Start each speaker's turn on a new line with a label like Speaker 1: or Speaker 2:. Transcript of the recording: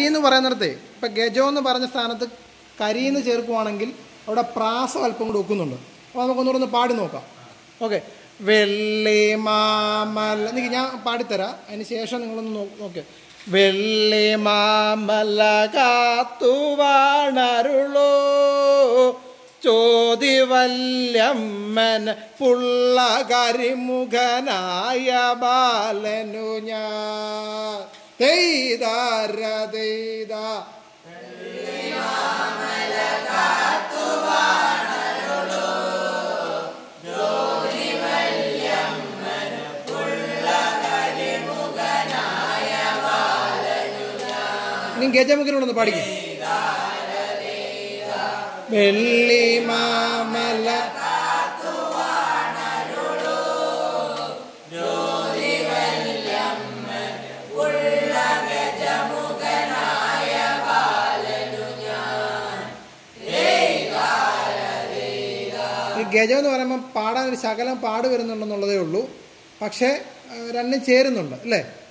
Speaker 1: എന്ന് പറയുന്നിടത്ത് ഇപ്പം ഗജോ എന്ന് പറഞ്ഞ സ്ഥാനത്ത് കരി എന്ന് ചേർക്കുവാണെങ്കിൽ അവിടെ പ്രാസം അല്പം കൂടി ഒക്കുന്നുണ്ട് അപ്പോൾ നമുക്കൊന്നുകൂടെ ഒന്ന് പാടി നോക്കാം ഓക്കെ വെള്ളി മാമല എനിക്ക് ഞാൻ പാടിത്തരാം അതിന് ശേഷം നിങ്ങളൊന്ന് നോ നോക്ക് വെള്ളി മാമല കാത്തുവാണരുളോ ചോതിവല്യമ്മൻ പുള്ള കരിമുഖനായ ബാലനു ഞാൻ തെയ്താര തെയ്ത ഇനി ഗജമുഖനോടൊന്ന് പാടിക്കും വെള്ളി മാമല ഈ ഗജം എന്ന് പറയുമ്പോൾ പാടാൻ ഒരു ശകലം പാട് വരുന്നുണ്ടെന്നുള്ളതേ ഉള്ളൂ പക്ഷേ ആ, രണ്ടും ചേരുന്നുണ്ട് അല്ലേ